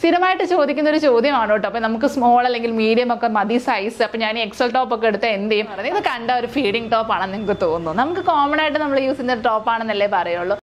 സ്ഥിരമായിട്ട് ചോദിക്കുന്ന ഒരു ചോദ്യമാണ് കേട്ടോ അപ്പൊ നമുക്ക് സ്മോൾ അല്ലെങ്കിൽ മീഡിയം ഒക്കെ മതി സൈസ് അപ്പൊ ഞാൻ എക്സൽ ടോപ്പ് ഒക്കെ എടുത്ത് എന്ത് ചെയ്യും പറയുന്നത് ഇത് കണ്ട ഒരു ഫീഡിംഗ് ടോപ്പ് ആണെന്ന് നിങ്ങൾക്ക് തോന്നുന്നു നമുക്ക് കോമൺ ആയിട്ട് നമ്മൾ യൂസ് ചെയ്യുന്ന ടോപ്പ് ആണെന്നല്ലേ പറയുള്ളൂ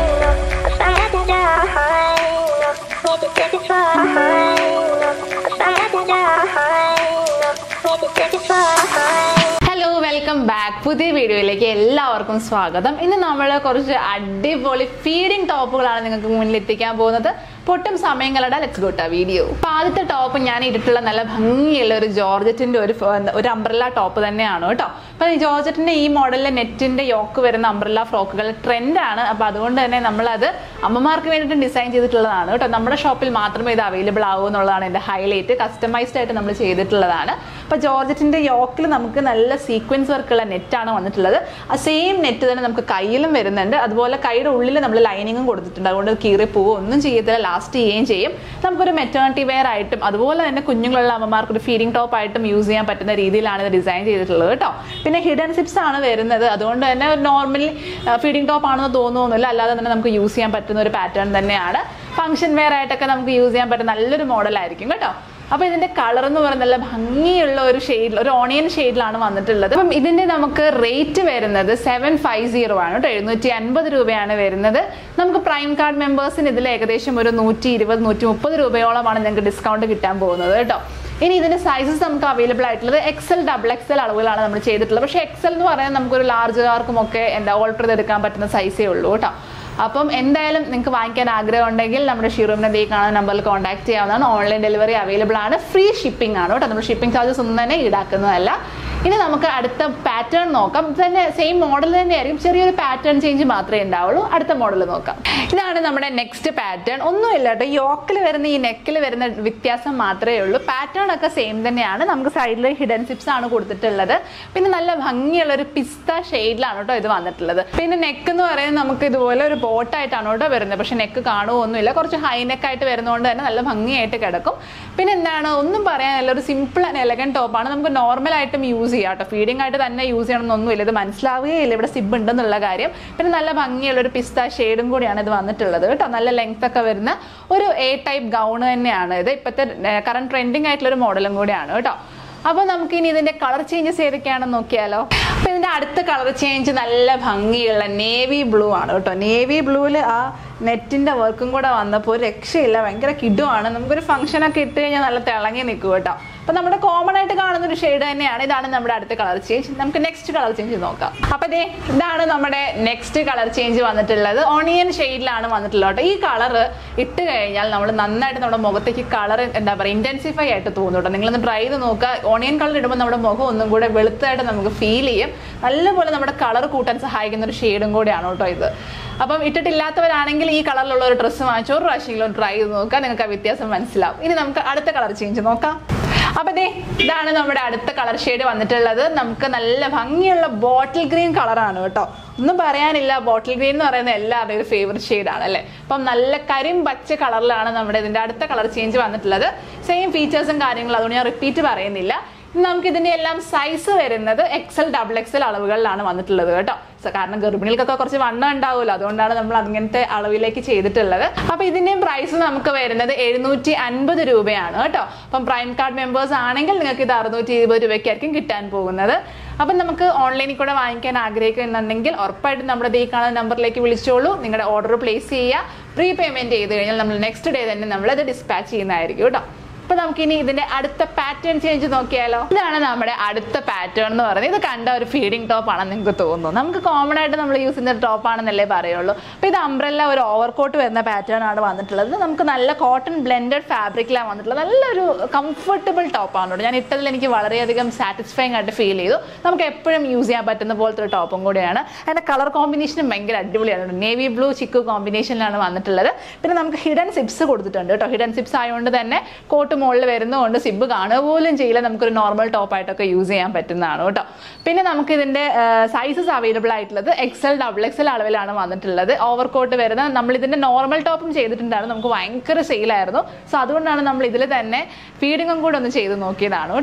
ഹലോ വെൽക്കം ബാക്ക് പുതിയ വീഡിയോയിലേക്ക് എല്ലാവർക്കും സ്വാഗതം ഇന്ന് നമ്മൾ കുറച്ച് അടിപൊളി ഫീഡിംഗ് ടോപ്പുകളാണ് നിങ്ങൾക്ക് മുന്നിൽ എത്തിക്കാൻ പോകുന്നത് പൊട്ടും സമയങ്ങളുടെ ലെറ്റ്സ് ഗോട്ട വീഡിയോ അപ്പൊ ആദ്യത്തെ ടോപ്പ് ഞാൻ ഇട്ടിട്ടുള്ള നല്ല ഭംഗിയുള്ള ഒരു ജോർജറ്റിന്റെ ഒരു ഫ- എന്താ, ഒരു അംബ്രല്ല ടോപ്പ് തന്നെയാണ് കേട്ടോ അപ്പൊ ഈ ജോർജറ്റിന്റെ ഈ മോഡലിലെ നെറ്റിന്റെ യോക്ക് വരുന്ന അംബ്രല്ല ഫ്രോക്കുകൾ ട്രെൻഡാണ് അപ്പൊ അതുകൊണ്ട് തന്നെ നമ്മളത് അമ്മമാർക്ക് വേണ്ടിയിട്ട് ഡിസൈൻ ചെയ്തിട്ടുള്ളതാണ് കേട്ടോ നമ്മുടെ ഷോപ്പിൽ മാത്രമേ ഇത് അവൈലബിൾ ആവൂ എന്നുള്ളതാണ് എൻ്റെ ഹൈലൈറ്റ് കസ്റ്റമൈസ്ഡ് ആയിട്ട് നമ്മൾ ചെയ്തിട്ടുള്ളതാണ് അപ്പൊ ജോർജറ്റിന്റെ യോക്കിൽ നമുക്ക് നല്ല സീക്വൻസ് വർക്കുള്ള നെറ്റാണ് വന്നിട്ടുള്ളത് ആ സെയിം നെറ്റ് തന്നെ നമുക്ക് കയ്യിലും വരുന്നുണ്ട് അതുപോലെ കൈയുടെ ഉള്ളിൽ നമ്മൾ ലൈനിങ്ങും കൊടുത്തിട്ടുണ്ട് അതുകൊണ്ട് കീറി പോവുക ഒന്നും ചെയ്യത്തില്ല ലാസ്റ്റ് ചെയ്യുകയും ചെയ്യും നമുക്കൊരു മെറ്റേണിറ്റി വെയർ ആയിട്ടും അതുപോലെ തന്നെ കുഞ്ഞുങ്ങളുള്ള അമ്മമാർക്ക് ഒരു ഫീഡിംഗ് ടോപ്പ് ആയിട്ടും യൂസ് ചെയ്യാൻ പറ്റുന്ന രീതിയിലാണ് ഇത് ഡിസൈൻ ചെയ്തിട്ടുള്ളത് കേട്ടോ പിന്നെ ഹിഡൻ സിപ്സ് ആണ് വരുന്നത് അതുകൊണ്ട് തന്നെ നോർമലി ഫീഡിംഗ് ടോപ്പ് ആണെന്ന് തോന്നുന്നില്ല അല്ലാതെ തന്നെ നമുക്ക് യൂസ് ചെയ്യാൻ പറ്റുന്ന ഒരു പാറ്റേൺ തന്നെയാണ് ഫംഗ്ഷൻ വെയർ ആയിട്ടൊക്കെ നമുക്ക് യൂസ് ചെയ്യാൻ പറ്റുന്ന നല്ലൊരു മോഡലായിരിക്കും കേട്ടോ അപ്പൊ ഇതിന്റെ കളർ എന്ന് പറയുന്നത് നല്ല ഭംഗിയുള്ള ഒരു ഷെയ്ഡിൽ ഒരു ഓണിയൻ ഷെയ്ഡിലാണ് വന്നിട്ടുള്ളത് അപ്പം ഇതിന്റെ നമുക്ക് റേറ്റ് വരുന്നത് സെവൻ ഫൈവ് സീറോ ആണ് കേട്ടോ എഴുന്നൂറ്റി അൻപത് രൂപയാണ് വരുന്നത് നമുക്ക് പ്രൈം കാർഡ് മെമ്പേഴ്സിന് ഇതിൽ ഏകദേശം ഒരു നൂറ്റി ഇരുപത് നൂറ്റി മുപ്പത് രൂപയോളമാണ് നിങ്ങൾക്ക് ഡിസ്കൗണ്ട് കിട്ടാൻ പോകുന്നത് കേട്ടോ ഇനി ഇതിന്റെ സൈസസ് നമുക്ക് അവൈലബിൾ ആയിട്ടുള്ളത് എക്സൽ ഡബിൾ എക്സൽ അളവുകളാണ് നമ്മൾ ചെയ്തിട്ടുള്ളത് പക്ഷേ എക്സൽ എന്ന് പറയുന്നത് നമുക്കൊരു ലാർജുകാർക്കും ഒക്കെ എന്താ ഓൾട്ടർ ചെയ്തെടുക്കാൻ പറ്റുന്ന സൈസേ ഉള്ളൂ കേട്ടോ അപ്പം എന്തായാലും നിങ്ങൾക്ക് വാങ്ങിക്കാൻ ആഗ്രഹം ഉണ്ടെങ്കിൽ നമ്മുടെ ഷീറൂമിനെ ദേ കാണുന്ന നമ്പറിൽ കോൺടാക്ട് ചെയ്യാവുന്നതാണ് ഓൺലൈൻ ഡെലിവറി അവൈലബിൾ ആണ് ഫ്രീ ഷിപ്പിംഗ് ആണ് കേട്ടോ നമ്മൾ ഷിപ്പിംഗ് ചാർജസ് ഒന്നും തന്നെ ഈടാക്കുന്നതല്ല ഇനി നമുക്ക് അടുത്ത പാറ്റേൺ നോക്കാം ഇത് തന്നെ സെയിം മോഡൽ തന്നെയായിരിക്കും ചെറിയൊരു പാറ്റേൺ ചേഞ്ച് മാത്രമേ ഉണ്ടാവുള്ളൂ അടുത്ത മോഡൽ നോക്കാം ഇതാണ് നമ്മുടെ നെക്സ്റ്റ് പാറ്റേൺ ഒന്നുമില്ല കേട്ടോ യോക്കിൽ വരുന്ന ഈ നെക്കിൽ വരുന്ന വ്യത്യാസം മാത്രമേ ഉള്ളൂ പാറ്റേൺ ഒക്കെ സെയിം തന്നെയാണ് നമുക്ക് സൈഡിൽ ഹിഡൻ സിപ്സ് ആണ് കൊടുത്തിട്ടുള്ളത് പിന്നെ നല്ല ഭംഗിയുള്ള ഒരു പിസ്ത ഷെയ്ഡിലാണ് കേട്ടോ ഇത് വന്നിട്ടുള്ളത് പിന്നെ നെക്ക് എന്ന് പറയുന്നത് നമുക്ക് ഇതുപോലെ ഒരു ബോട്ടായിട്ടാണ് കേട്ടോ വരുന്നത് പക്ഷെ നെക്ക് കാണുമൊന്നുമില്ല കുറച്ച് ഹൈ നെക്ക് ആയിട്ട് വരുന്നതുകൊണ്ട് തന്നെ നല്ല ഭംഗിയായിട്ട് കിടക്കും പിന്നെ എന്താണ് ഒന്നും പറയാനല്ല ഒരു സിമ്പിൾ ആൻഡ് എലഗൻ ടോപ്പാണ് നമുക്ക് നോർമൽ ആയിട്ടും യൂസ് ചെയ്യാം കേട്ടോ ഫീഡിംഗ് ആയിട്ട് തന്നെ യൂസ് ചെയ്യണമെന്നൊന്നുമില്ല ഇത് മനസ്സിലാവുകയില്ല ഇവിടെ സിബ് ഉണ്ടെന്നുള്ള കാര്യം പിന്നെ നല്ല ഭംഗിയുള്ള ഒരു പിസ്ത ഷെയ്ഡും കൂടിയാണ് ഇത് വന്നിട്ടുള്ളത് കേട്ടോ നല്ല ലെങ്ത് ഒക്കെ വരുന്ന ഒരു എ ടൈപ്പ് ഗൗൺ തന്നെയാണ് ഇത് ഇപ്പോഴത്തെ കറണ്ട് ട്രെൻഡിങ് ആയിട്ടുള്ള ഒരു മോഡലും കൂടിയാണ് കേട്ടോ അപ്പോൾ നമുക്ക് ഇനി ഇതിന്റെ കളർ ചേഞ്ചസ് ഏതൊക്കെയാണെന്ന് നോക്കിയാലോ അപ്പൊ ഇതിന്റെ അടുത്ത കളർ ചേഞ്ച് നല്ല ഭംഗിയുള്ള നേവി ബ്ലൂ ആണ് കേട്ടോ നേവി ബ്ലൂവിൽ ആ നെറ്റിന്റെ വർക്കും കൂടെ വന്നപ്പോൾ ഒരു രക്ഷയില്ല ഭയങ്കര കിടുവാണ് നമുക്കൊരു ഫംഗ്ഷൻ ഒക്കെ ഇട്ട് കഴിഞ്ഞാൽ നല്ല തിളങ്ങി നിൽക്കും കേട്ടോ അപ്പൊ നമ്മുടെ കോമൺ ആയിട്ട് കാണുന്ന ഒരു ഷെയ്ഡ് തന്നെയാണ് ഇതാണ് നമ്മുടെ അടുത്ത കളർ ചേഞ്ച് നമുക്ക് നെക്സ്റ്റ് കളർ ചേഞ്ച് നോക്കാം അപ്പൊ ദേ ഇതാണ് നമ്മുടെ നെക്സ്റ്റ് കളർ ചേഞ്ച് വന്നിട്ടുള്ളത് ഓണിയൻ ഷെയ്ഡിലാണ് വന്നിട്ടുള്ളത് കേട്ടോ ഈ കളർ ഇട്ട് കഴിഞ്ഞാൽ നമ്മൾ നന്നായിട്ട് നമ്മുടെ മുഖത്തേക്ക് കളർ എന്താ പറയുക ഇന്റൻസിഫൈ ആയിട്ട് തോന്നും കേട്ടോ നിങ്ങളൊന്ന് ട്രൈ ചെയ്ത് നോക്കുക ഓണിയൻ കളർ ഇടുമ്പോൾ നമ്മുടെ മുഖം ഒന്നും കൂടെ വെളുത്തായിട്ട് നമുക്ക് ഫീൽ ചെയ്യും നല്ലപോലെ നമ്മുടെ കളർ കൂട്ടാൻ സഹായിക്കുന്ന ഒരു ഷെയ്ഡും കൂടെയാണ് കേട്ടോ ഇത് അപ്പം ഇട്ടിട്ടില്ലാത്തവരാണെങ്കിൽ ഈ കളറിലുള്ള ഒരു ഡ്രസ്സ് വാങ്ങിച്ചോ ഒരു പ്രാവശ്യമെങ്കിലും ട്രൈ ചെയ്ത് നോക്കുക നിങ്ങൾക്ക് ആ വ്യത്യാസം മനസ്സിലാവും ഇനി നമുക്ക് അടുത്ത കളർ ചേഞ്ച് നോക്കാം അപ്പൊ ദേ ഇതാണ് നമ്മുടെ അടുത്ത കളർ ഷെയ്ഡ് വന്നിട്ടുള്ളത് നമുക്ക് നല്ല ഭംഗിയുള്ള ബോട്ടിൽ ഗ്രീൻ കളറാണ് കേട്ടോ ഒന്നും പറയാനില്ല ബോട്ടിൽ ഗ്രീൻ എന്ന് പറയുന്ന എല്ലാവരുടെയും ഒരു ഫേവററ്റ് ഷെയ്ഡാണ് അല്ലേ അപ്പം നല്ല കരിം പച്ച കളറിലാണ് നമ്മുടെ ഇതിന്റെ അടുത്ത കളർ ചേഞ്ച് വന്നിട്ടുള്ളത് സെയിം ഫീച്ചേഴ്സും കാര്യങ്ങളും അതുകൊണ്ട് ഞാൻ റിപ്പീറ്റ് പറയുന്നില്ല ഇനി നമുക്ക് ഇതിന്റെ എല്ലാം സൈസ് വരുന്നത് എക്സൽ ഡബിൾ എക്സൽ അളവുകളിലാണ് വന്നിട്ടുള്ളത് കേട്ടോ സ- കാരണം ഗർഭിണികൾക്കൊക്കെ കുറച്ച് വണ്ണം ഉണ്ടാവുമല്ലോ അതുകൊണ്ടാണ് നമ്മൾ അങ്ങനത്തെ അളവിലേക്ക് ചെയ്തിട്ടുള്ളത് അപ്പൊ ഇതിന്റെയും പ്രൈസ് നമുക്ക് വരുന്നത് എഴുന്നൂറ്റി അൻപത് രൂപയാണ് കേട്ടോ അപ്പം പ്രൈം കാർഡ് മെമ്പേഴ്സ് ആണെങ്കിൽ നിങ്ങൾക്ക് ഇത് അറുന്നൂറ്റി ഇരുപത് രൂപയ്ക്കായിരിക്കും കിട്ടാൻ പോകുന്നത് അപ്പം നമുക്ക് ഓൺലൈനിൽ കൂടെ വാങ്ങിക്കാൻ ആഗ്രഹിക്കുന്നുണ്ടെങ്കിൽ ഉറപ്പായിട്ടും നമ്മുടെ ദേ കാണുന്ന നമ്പറിലേക്ക് വിളിച്ചോളൂ നിങ്ങളുടെ ഓർഡർ പ്ലേസ് ചെയ്യുക പ്രീ പേയ്മെന്റ് ചെയ്ത് കഴിഞ്ഞാൽ നമ്മൾ നെക്സ്റ്റ് ഡേ തന്നെ നമ്മൾ അത് ഡിസ്പാച്ച് ചെയ്യുന്നതായിരിക്കും കേട്ടോ അപ്പൊ നമുക്കിനി ഇതിന്റെ അടുത്ത പാറ്റേൺ ചേഞ്ച് നോക്കിയാലോ ഇതാണ് നമ്മുടെ അടുത്ത പാറ്റേൺ എന്ന് പറയുന്നത് ഇത് കണ്ട ഒരു ഫീഡിംഗ് ടോപ്പ് ആണെന്ന് നിങ്ങൾക്ക് തോന്നുന്നു നമുക്ക് കോമൺ ആയിട്ട് നമ്മൾ യൂസ് ചെയ്യുന്ന ടോപ്പ് ആണെന്നല്ലേ പറയുള്ളൂ അപ്പൊ ഇത് അംബ്രല്ല ഒരു ഓവർകോട്ട് വരുന്ന പാറ്റേൺ ആണ് വന്നിട്ടുള്ളത് ഇത് നമുക്ക് നല്ല കോട്ടൺ ബ്ലെൻഡഡ് ഫാബ്രിക്കിലാണ് വന്നിട്ടുള്ളത് നല്ലൊരു കംഫർട്ടബിൾ ടോപ്പാണ് കേട്ടോ ഞാൻ ഇട്ടതിൽ എനിക്ക് വളരെയധികം സാറ്റിസ്ഫൈങ് ആയിട്ട് ഫീൽ ചെയ്തു നമുക്ക് എപ്പോഴും യൂസ് ചെയ്യാൻ പറ്റുന്ന പോലത്തെ ഒരു ടോപ്പും കൂടിയാണ് അതിന്റെ കളർ കോമ്പിനേഷനും ഭയങ്കര അടിപൊളിയാണ് നേവി ബ്ലൂ ചിക്കു കോമ്പിനേഷനിലാണ് വന്നിട്ടുള്ളത് പിന്നെ നമുക്ക് ഹിഡൻ സിപ്സ് കൊടുത്തിട്ടുണ്ട് കേട്ടോ ഹിഡൻ സിപ്സ് ആയതുകൊണ്ട് തന്നെ കോട്ട് മുകളിൽ വരുന്നതുകൊണ്ട് സിബ് കാണുക പോലും ചെയ്യില്ല നമുക്കൊരു നോർമൽ ടോപ്പായിട്ടൊക്കെ യൂസ് ചെയ്യാൻ പറ്റുന്നതാണ് കേട്ടോ പിന്നെ നമുക്ക് ഇതിന്റെ സൈസസ് അവൈലബിൾ ആയിട്ടുള്ളത് എക്സൽ ഡബിൾ എക്സൽ അളവിലാണ് വന്നിട്ടുള്ളത് ഓവർ കോട്ട് വരുന്ന നമ്മൾ ഇതിന്റെ നോർമൽ ടോപ്പും ചെയ്തിട്ടുണ്ടായിരുന്നു നമുക്ക് ഭയങ്കര സെയിലായിരുന്നു സോ അതുകൊണ്ടാണ് നമ്മൾ ഇതിൽ തന്നെ ഫീഡിങ്ങും കൂടെ ഒന്ന് ചെയ്ത് നോക്കിയതാണ് കേട്ടോ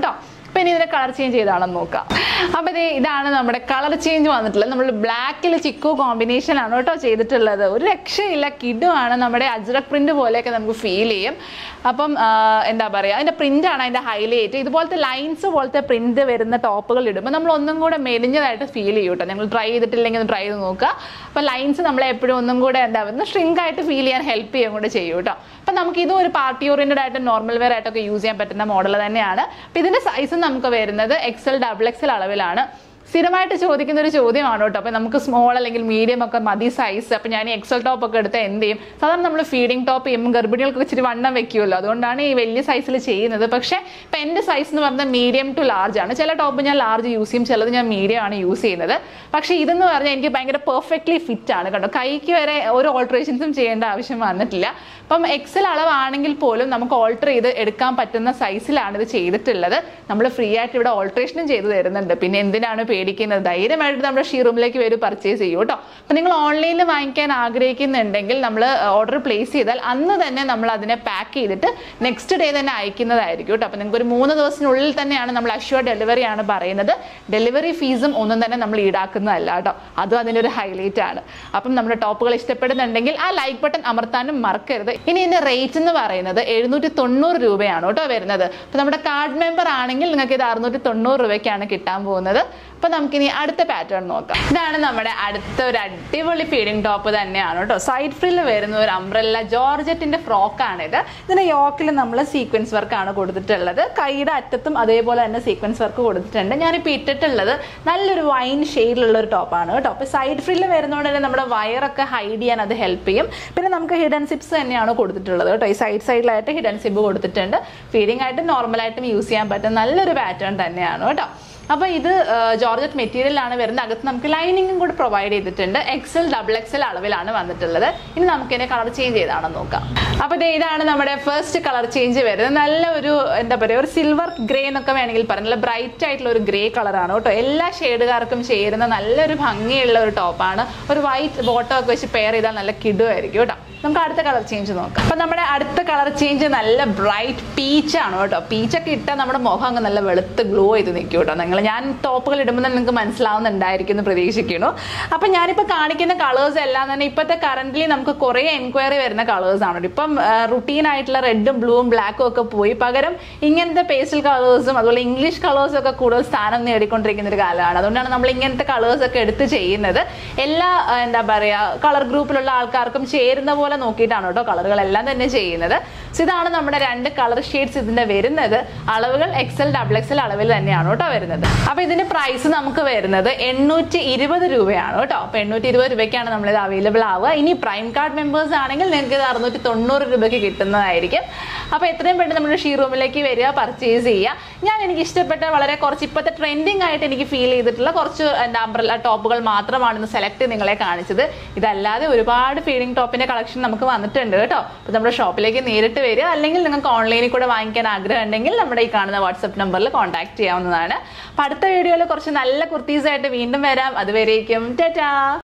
അപ്പൊ ഇനി ഇതിന്റെ കളർ ചേഞ്ച് ചെയ്താണെന്ന് നോക്കാം അപ്പൊ ദേ ഇതാണ് നമ്മുടെ കളർ ചേഞ്ച് വന്നിട്ടുള്ളത് നമ്മൾ ബ്ലാക്കിൽ ചിക്കു കോമ്പിനേഷൻ ആണ് കേട്ടോ ചെയ്തിട്ടുള്ളത് ഒരു രക്ഷയില്ല കിഡുമാണ് നമ്മുടെ അജ്രക് പ്രിന്റ് പോലെയൊക്കെ നമുക്ക് ഫീൽ ചെയ്യും അപ്പം ആ, എന്താ പറയുക അതിന്റെ പ്രിന്റ് ആണ് അതിന്റെ ഹൈലൈറ്റ് ഇതുപോലത്തെ ലൈൻസ് പോലത്തെ പ്രിന്റ് വരുന്ന ടോപ്പുകൾ ഇടുമ്പോൾ നമ്മൾ ഒന്നും കൂടെ മെലിഞ്ഞതായിട്ട് ഫീൽ ചെയ്യും കേട്ടോ നിങ്ങൾ ട്രൈ ചെയ്തിട്ടില്ലെങ്കിൽ ട്രൈ ചെയ്ത് നോക്കുക അപ്പോൾ ലൈൻസ് നമ്മളെ എപ്പോഴും ഒന്നും കൂടെ എന്താ പറയുക ഷ്രിങ്ക് ആയിട്ട് ഫീൽ ചെയ്യാൻ ഹെൽപ്പ് ചെയ്യും കൂടെ ചെയ്യും കേട്ടോ അപ്പം നമുക്ക് ഇതും ഒരു പാർട്ടി ഓറിയന്റഡ് ആയിട്ട് നോർമൽ വെയർ ആയിട്ടൊക്കെ യൂസ് ചെയ്യാൻ പറ്റുന്ന മോഡൽ തന്നെയാണ് അപ്പം ഇതിന്റെ സൈസ് നമുക്ക് വരുന്നത് എക്സൽ ഡബിൾ എക്സൽ അളവിലാണ് സ്ഥിരമായിട്ട് ചോദിക്കുന്ന ഒരു ചോദ്യമാണ് കേട്ടോ അപ്പം നമുക്ക് സ്മോൾ അല്ലെങ്കിൽ മീഡിയം ഒക്കെ മതി സൈസ് അപ്പം ഞാൻ ഈ എക്സൽ ടോപ്പ് ഒക്കെ എടുത്ത് എന്ത് ചെയ്യും സാധാരണ നമ്മൾ ഫീഡിംഗ് ടോപ്പ് ചെയ്യുമ്പോൾ ഗർഭിണികൾക്ക് ഇച്ചിരി വണ്ണം വെക്കുമല്ലോ അതുകൊണ്ടാണ് ഈ വലിയ സൈസിൽ ചെയ്യുന്നത് പക്ഷേ ഇപ്പം എൻ്റെ സൈസ് എന്ന് പറഞ്ഞാൽ മീഡിയം ടു ലാർജ് ആണ് ചില ടോപ്പ് ഞാൻ ലാർജ് യൂസ് ചെയ്യും ചിലത് ഞാൻ മീഡിയം ആണ് യൂസ് ചെയ്യുന്നത് പക്ഷേ ഇതെന്ന് പറഞ്ഞാൽ എനിക്ക് ഭയങ്കര പെർഫെക്റ്റ്ലി ഫിറ്റ് ആണ് കേട്ടോ കൈക്ക് വരെ ഒരു ഓൾട്രേഷൻസും ചെയ്യേണ്ട ആവശ്യം വന്നിട്ടില്ല അപ്പം എക്സൽ അളവാണെങ്കിൽ പോലും നമുക്ക് ഓൾട്ടർ ചെയ്ത് എടുക്കാൻ പറ്റുന്ന സൈസിലാണ് ഇത് ചെയ്തിട്ടുള്ളത് നമ്മൾ ഫ്രീ ആയിട്ട് ഇവിടെ ഓൾട്രേഷനും ചെയ്ത് തരുന്നുണ്ട് പിന്നെ എന്തിനാണ് പേടിക്കുന്നത് ധൈര്യമായിട്ട് നമ്മുടെ ഷീറൂമിലേക്ക് വരും പർച്ചേസ് ചെയ്യും കേട്ടോ അപ്പം നിങ്ങൾ ഓൺലൈനിൽ വാങ്ങിക്കാൻ ആഗ്രഹിക്കുന്നുണ്ടെങ്കിൽ നമ്മൾ ഓർഡർ പ്ലേസ് ചെയ്താൽ അന്ന് തന്നെ നമ്മൾ അതിനെ പാക്ക് ചെയ്തിട്ട് നെക്സ്റ്റ് ഡേ തന്നെ അയക്കുന്നതായിരിക്കും കേട്ടോ അപ്പം നിങ്ങൾക്ക് ഒരു മൂന്ന് ദിവസത്തിനുള്ളിൽ തന്നെയാണ് നമ്മൾ അഷ്യൂർ ഡെലിവറി ആണ് പറയുന്നത് ഡെലിവറി ഫീസും ഒന്നും തന്നെ നമ്മൾ ഈടാക്കുന്നതല്ല കേട്ടോ അതും അതിൻ്റെ ഒരു ഹൈലൈറ്റ് ആണ് അപ്പം നമ്മുടെ ടോപ്പുകൾ ഇഷ്ടപ്പെടുന്നുണ്ടെങ്കിൽ ആ ലൈക്ക് ബട്ടൺ അമർത്താനും മറക്കരുത് ഇനി ഇതിന്റെ റേറ്റ് എന്ന് പറയുന്നത് എഴുന്നൂറ്റി തൊണ്ണൂറ് രൂപയാണ് കേട്ടോ വരുന്നത് അപ്പൊ നമ്മുടെ കാർഡ് മെമ്പർ ആണെങ്കിൽ നിങ്ങൾക്ക് ഇത് അറുന്നൂറ്റി തൊണ്ണൂറ് രൂപയ്ക്കാണ് കിട്ടാൻ പോകുന്നത് അപ്പൊ നമുക്കിനി അടുത്ത പാറ്റേൺ നോക്കാം ഇതാണ് നമ്മുടെ അടുത്ത ഒരു അടിപൊളി ഫീഡിംഗ് ടോപ്പ് തന്നെയാണ് കേട്ടോ സൈഡ് ഫ്രില്ല് വരുന്ന ഒരു അംബ്രല്ല ജോർജറ്റിന്റെ ഫ്രോക്ക് ആണ് ഇത് ഇതിന്റെ യോക്കിൽ നമ്മൾ സീക്വൻസ് വർക്ക് ആണ് കൊടുത്തിട്ടുള്ളത് കൈയുടെ അറ്റത്തും അതേപോലെ തന്നെ സീക്വൻസ് വർക്ക് കൊടുത്തിട്ടുണ്ട് ഞാനിപ്പോൾ ഇട്ടിട്ടുള്ളത് നല്ലൊരു വൈൻ ഷെയ്ഡിലുള്ള ഒരു ടോപ്പാണ് കേട്ടോ അപ്പോൾ സൈഡ് ഫ്രില്ല് വരുന്നതുകൊണ്ട് തന്നെ നമ്മുടെ വയറൊക്കെ ഹൈഡ് ചെയ്യാൻ അത് ഹെൽപ്പ് ചെയ്യും പിന്നെ നമുക്ക് ഹിഡൻ സിപ്സ് തന്നെയാണ് കൊടുത്തിട്ടുള്ളത് കേട്ടോ ഈ സൈഡ് സൈഡിലായിട്ട് ഹിഡൻ സിപ്പ് കൊടുത്തിട്ടുണ്ട് ഫീഡിംഗ് ആയിട്ട് നോർമലായിട്ടും യൂസ് ചെയ്യാൻ പറ്റുന്ന നല്ലൊരു പാറ്റേൺ തന്നെയാണ് കേട്ടോ അപ്പോൾ ഇത് ജോർജറ്റ് മെറ്റീരിയലാണ് വരുന്നത് അകത്ത് നമുക്ക് ലൈനിങ്ങും കൂടി പ്രൊവൈഡ് ചെയ്തിട്ടുണ്ട് എക്സൽ ഡബിൾ എക്സൽ അളവിലാണ് വന്നിട്ടുള്ളത് ഇനി നമുക്ക് ഇതിനെ കളർ ചേഞ്ച് ചെയ്താണെന്ന് നോക്കാം അപ്പോൾ ദേ ഇതാണ് നമ്മുടെ ഫസ്റ്റ് കളർ ചേഞ്ച് വരുന്നത് നല്ല ഒരു എന്താ പറയുക ഒരു സിൽവർ ഗ്രേ എന്നൊക്കെ വേണമെങ്കിൽ പറയാം നല്ല ബ്രൈറ്റ് ആയിട്ടുള്ള ഒരു ഗ്രേ കളറാണ് കേട്ടോ എല്ലാ ഷെയ്ഡുകാർക്കും ചേരുന്ന നല്ലൊരു ഭംഗിയുള്ള ഒരു ടോപ്പാണ് ഒരു വൈറ്റ് ബോട്ടം ഒക്കെ വെച്ച് പെയർ ചെയ്താൽ നല്ല കിടുമായിരിക്കും കേട്ടോ നമുക്ക് അടുത്ത കളർ ചേഞ്ച് നോക്കാം അപ്പൊ നമ്മുടെ അടുത്ത കളർ ചേഞ്ച് നല്ല ബ്രൈറ്റ് പീച്ച് ആണ് കേട്ടോ പീച്ചൊക്കെ ഇട്ടാൽ നമ്മുടെ മുഖം അങ്ങ് നല്ല വെളുത്ത് ഗ്ലോ ചെയ്ത് നിൽക്കും കേട്ടോ നിങ്ങൾ ഞാൻ ടോപ്പുകൾ ഇടുമ്പോൾ തന്നെ നിങ്ങൾക്ക് മനസ്സിലാവുന്നുണ്ടായിരിക്കും എന്ന് പ്രതീക്ഷിക്കുന്നു അപ്പൊ ഞാനിപ്പോൾ കാണിക്കുന്ന കളേഴ്സ് എല്ലാം തന്നെ ഇപ്പോഴത്തെ കറന്റ്ലി നമുക്ക് കുറേ എൻക്വയറി വരുന്ന കളേഴ്സ് ആണ് ഇപ്പം റുട്ടീൻ ആയിട്ടുള്ള റെഡും ബ്ലൂവും ബ്ലാക്കും ഒക്കെ പോയി പകരം ഇങ്ങനത്തെ പേസ്റ്റൽ കളേഴ്സും അതുപോലെ ഇംഗ്ലീഷ് കളേഴ്സും ഒക്കെ കൂടുതൽ സ്ഥാനം നേടിക്കൊണ്ടിരിക്കുന്ന ഒരു കാലമാണ് അതുകൊണ്ടാണ് നമ്മൾ ഇങ്ങനത്തെ കളേഴ്സ് ഒക്കെ എടുത്ത് ചെയ്യുന്നത് എല്ലാ ആ, എന്താ പറയാ കളർ ഗ്രൂപ്പിലുള്ള ആൾക്കാർക്കും ചേരുന്ന പോലെ നോക്കിയിട്ടാണ് കേട്ടോ കളറുകളെല്ലാം തന്നെ ചെയ്യുന്നത് സോ ഇതാണ് നമ്മുടെ രണ്ട് കളർ ഷെയ്ഡ്സ് ഇതിന്റെ വരുന്നത് അളവുകൾ എക്സൽ ഡബിൾ എക്സൽ അളവിൽ തന്നെയാണ് കേട്ടോ വരുന്നത് അപ്പൊ ഇതിന്റെ പ്രൈസ് നമുക്ക് വരുന്നത് എണ്ണൂറ്റി ഇരുപത് രൂപയാണ് കേട്ടോ അപ്പൊ എണ്ണൂറ്റി ഇരുപത് രൂപയ്ക്കാണ് നമ്മളിത് അവൈലബിൾ ആവുക ഇനി പ്രൈം കാർഡ് മെമ്പേഴ്സ് ആണെങ്കിൽ നിങ്ങൾക്ക് ഇത് അറുന്നൂറ്റി തൊണ്ണൂറ് രൂപയ്ക്ക് കിട്ടുന്നതായിരിക്കും അപ്പൊ എത്രയും പെട്ടെന്ന് നമ്മുടെ ഷീ റൂമിലേക്ക് വരിക പർച്ചേസ് ചെയ്യുക ഞാൻ എനിക്ക് ഇഷ്ടപ്പെട്ട വളരെ കുറച്ച് ഇപ്പോഴത്തെ ട്രെൻഡിങ് ആയിട്ട് എനിക്ക് ഫീൽ ചെയ്തിട്ടുള്ള കുറച്ച് എന്താ അംബ്രല്ല ടോപ്പുകൾ മാത്രമാണ് ഇന്ന് സെലക്ട് നിങ്ങളെ കാണിച്ചത് ഇതല്ലാതെ ഒരുപാട് ഫീഡിംഗ് ടോപ്പിന്റെ കളക്ഷൻ നമുക്ക് വന്നിട്ടുണ്ട് കേട്ടോ അപ്പൊ നമ്മുടെ ഷോപ്പിലേക്ക് നേരിട്ട് വരിക അല്ലെങ്കിൽ നിങ്ങൾക്ക് ഓൺലൈനിൽ കൂടെ വാങ്ങിക്കാൻ ആഗ്രഹം ഉണ്ടെങ്കിൽ നമ്മുടെ ഈ കാണുന്ന വാട്സപ്പ് നമ്പറിൽ കോൺടാക്ട് ചെയ്യാവുന്നതാണ് അപ്പൊ അടുത്ത വീഡിയോയിൽ കുറച്ച് നല്ല കുർത്തീസ് ആയിട്ട് വീണ്ടും വരാം അതുവരേക്കും ടാറ്റാ